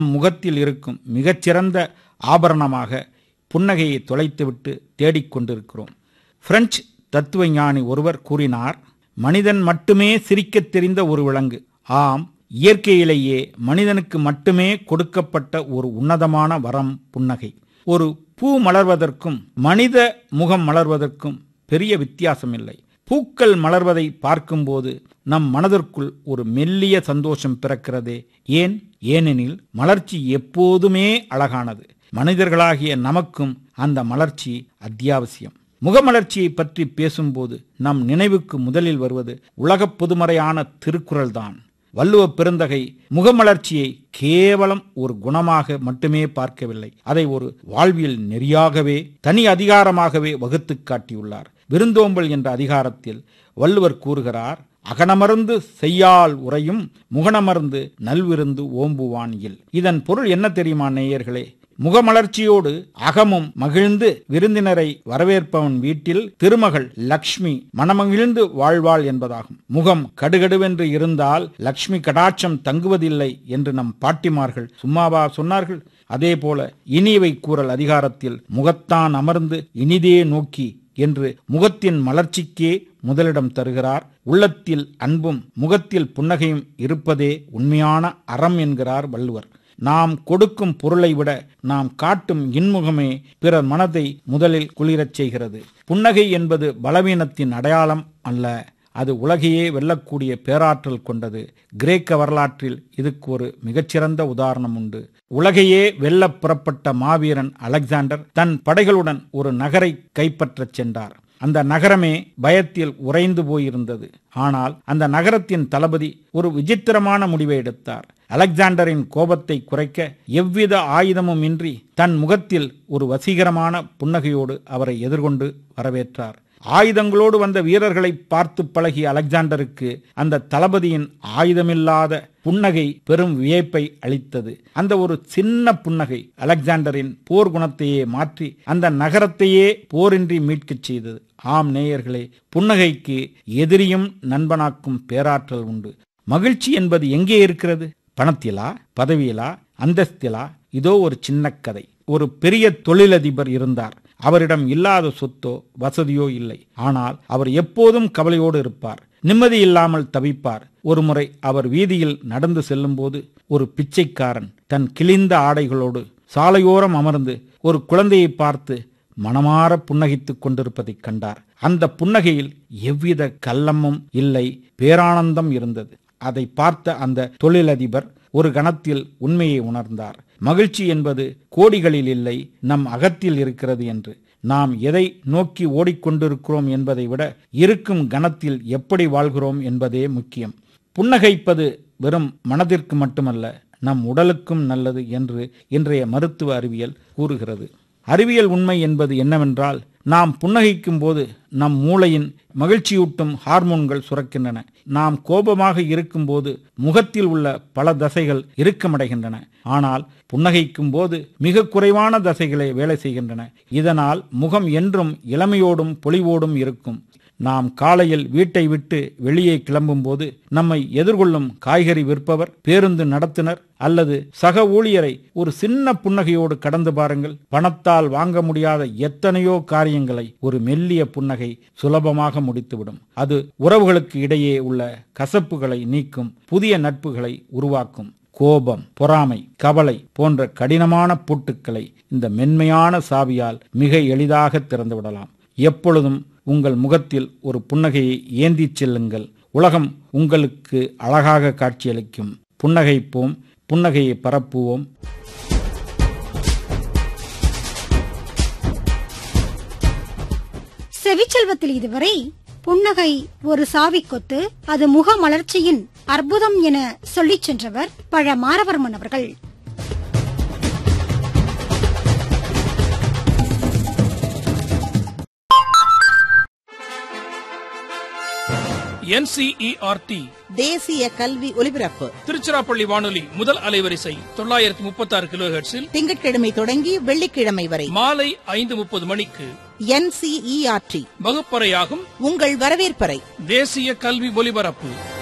முகத்தில் இருக்கும் மிகச்சிறந்த ஆபரணமாக புன்னகையை தொலைத்துவிட்டு தேடிக்கொண்டிருக்கிறோம் பிரெஞ்சு தத்துவ ஞானி ஒருவர் கூறினார் மனிதன் மட்டுமே சிரிக்கத் தெரிந்த ஒரு விலங்கு ஆம் இயற்கையிலேயே மனிதனுக்கு மட்டுமே கொடுக்கப்பட்ட ஒரு உன்னதமான வரம் புன்னகை ஒரு பூ மலர்வதற்கும் மனித முகம் மலர்வதற்கும் பெரிய வித்தியாசம் இல்லை பூக்கள் மலர்வதை பார்க்கும்போது நம் மனதிற்குள் ஒரு மெல்லிய சந்தோஷம் பிறக்கிறதே ஏன் ஏனெனில் மலர்ச்சி எப்போதுமே அழகானது மனிதர்களாகிய நமக்கும் அந்த மலர்ச்சி அத்தியாவசியம் முகமலர்ச்சியை பற்றி பேசும்போது நம் நினைவுக்கு முதலில் வருவது உலகப் பொதுமறையான திருக்குறள்தான் வள்ளுவ பெருந்தகை முகமலர்ச்சியை கேவலம் ஒரு குணமாக மட்டுமே பார்க்கவில்லை அதை ஒரு வாழ்வியல் நெறியாகவே தனி அதிகாரமாகவே வகுத்து காட்டியுள்ளார் விருந்தோம்பல் என்ற அதிகாரத்தில் வள்ளுவர் கூறுகிறார் அகனமர்ந்து செய்யால் உரையும் முகனமர்ந்து நல்விருந்து ஓம்புவான் இல் இதன் பொருள் என்ன தெரியுமா நேயர்களே முகமலர்ச்சியோடு அகமும் மகிழ்ந்து விருந்தினரை வரவேற்பவன் வீட்டில் திருமகள் லக்ஷ்மி மனமகிழ்ந்து வாழ்வாள் என்பதாகும் முகம் கடுகடுவென்று இருந்தால் லக்ஷ்மி கடாட்சம் தங்குவதில்லை என்று நம் பாட்டிமார்கள் சும்மாவா சொன்னார்கள் அதேபோல இனியவை கூறல் அதிகாரத்தில் முகத்தான் அமர்ந்து இனிதே நோக்கி என்று முகத்தின் மலர்ச்சிக்கே முதலிடம் தருகிறார் உள்ளத்தில் அன்பும் முகத்தில் புன்னகையும் இருப்பதே உண்மையான அறம் என்கிறார் வள்ளுவர் நாம் கொடுக்கும் பொருளை விட நாம் காட்டும் இன்முகமே பிறர் மனதை முதலில் குளிரச் செய்கிறது புன்னகை என்பது பலவீனத்தின் அடையாளம் அல்ல அது உலகையே வெல்லக்கூடிய பேராற்றல் கொண்டது கிரேக்க வரலாற்றில் இதுக்கு ஒரு மிகச்சிறந்த உதாரணம் உண்டு உலகையே வெல்ல புறப்பட்ட மாவீரன் அலெக்சாண்டர் தன் படைகளுடன் ஒரு நகரை கைப்பற்றச் சென்றார் அந்த நகரமே பயத்தில் உறைந்து போயிருந்தது ஆனால் அந்த நகரத்தின் தளபதி ஒரு விசித்திரமான முடிவை எடுத்தார் அலெக்சாண்டரின் கோபத்தை குறைக்க எவ்வித ஆயுதமும் இன்றி தன் முகத்தில் ஒரு வசீகரமான புன்னகையோடு அவரை எதிர்கொண்டு வரவேற்றார் ஆயுதங்களோடு வந்த வீரர்களை பார்த்து பழகிய அலெக்சாண்டருக்கு அந்த தளபதியின் ஆயுதமில்லாத புன்னகை பெரும் வியப்பை அளித்தது அந்த ஒரு சின்ன புன்னகை அலெக்சாண்டரின் போர் குணத்தையே மாற்றி அந்த நகரத்தையே போரின்றி மீட்கச் செய்தது ஆம் நேயர்களே புன்னகைக்கு எதிரியும் நண்பனாக்கும் பேராற்றல் உண்டு மகிழ்ச்சி என்பது எங்கே இருக்கிறது பணத்திலா பதவியிலா அந்தஸ்திலா இதோ ஒரு சின்ன கதை ஒரு பெரிய தொழிலதிபர் இருந்தார் அவரிடம் இல்லாத சொத்தோ வசதியோ இல்லை ஆனால் அவர் எப்போதும் கவலையோடு இருப்பார் நிம்மதி இல்லாமல் தவிப்பார் ஒருமுறை அவர் வீதியில் நடந்து செல்லும்போது ஒரு பிச்சைக்காரன் தன் கிழிந்த ஆடைகளோடு சாலையோரம் அமர்ந்து ஒரு குழந்தையை பார்த்து மனமாற புன்னகைத்துக் கொண்டிருப்பதைக் கண்டார் அந்த புன்னகையில் எவ்வித கள்ளமும் இல்லை பேரானந்தம் இருந்தது அதை பார்த்த அந்த தொழிலதிபர் ஒரு கணத்தில் உண்மையை உணர்ந்தார் மகிழ்ச்சி என்பது கோடிகளில் இல்லை நம் அகத்தில் இருக்கிறது என்று நாம் எதை நோக்கி ஓடிக்கொண்டிருக்கிறோம் என்பதை விட இருக்கும் கணத்தில் எப்படி வாழ்கிறோம் என்பதே முக்கியம் புன்னகைப்பது வெறும் மனதிற்கு மட்டுமல்ல நம் உடலுக்கும் நல்லது என்று இன்றைய மருத்துவ அறிவியல் கூறுகிறது அறிவியல் உண்மை என்பது என்னவென்றால் நாம் புன்னகைக்கும் போது நம் மூளையின் மகிழ்ச்சியூட்டும் ஹார்மோன்கள் சுரக்கின்றன நாம் கோபமாக இருக்கும்போது முகத்தில் உள்ள பல தசைகள் இறுக்கமடைகின்றன ஆனால் புன்னகைக்கும் போது மிக குறைவான தசைகளே வேலை செய்கின்றன இதனால் முகம் என்றும் இளமையோடும் பொலிவோடும் இருக்கும் நாம் காலையில் வீட்டை விட்டு வெளியே கிளம்பும்போது நம்மை எதிர்கொள்ளும் காய்கறி விற்பவர் பேருந்து நடத்துனர் அல்லது சக ஊழியரை ஒரு சின்ன புன்னகையோடு கடந்து பாருங்கள் பணத்தால் வாங்க முடியாத எத்தனையோ காரியங்களை ஒரு மெல்லிய புன்னகை சுலபமாக முடித்துவிடும் அது உறவுகளுக்கு இடையே உள்ள கசப்புகளை நீக்கும் புதிய நட்புகளை உருவாக்கும் கோபம் பொறாமை கவலை போன்ற கடினமான பூட்டுக்களை இந்த மென்மையான சாவியால் மிக எளிதாக திறந்துவிடலாம் எப்பொழுதும் உங்கள் முகத்தில் ஒரு புன்னகையை ஏந்திச் செல்லுங்கள் உலகம் உங்களுக்கு அழகாக காட்சியளிக்கும் புன்னகைப்போம் புன்னகையை பரப்புவோம் செவிச்செல்வத்தில் இதுவரை புன்னகை ஒரு சாவி கொத்து அது முக மலர்ச்சியின் அற்புதம் என சொல்லிச் சென்றவர் பழ மாரவர்மன் அவர்கள் என்சிஇஆர்டி தேசிய கல்வி ஒலிபரப்பு திருச்சிராப்பள்ளி வானொலி முதல் அலைவரிசை தொள்ளாயிரத்தி முப்பத்தி ஆறு கிலோ திங்கட்கிழமை தொடங்கி வெள்ளிக்கிழமை வரை மாலை ஐந்து முப்பது மணிக்கு என்சிஇஆர்டி வகுப்பறையாகும் உங்கள் வரவேற்பறை தேசிய கல்வி ஒலிபரப்பு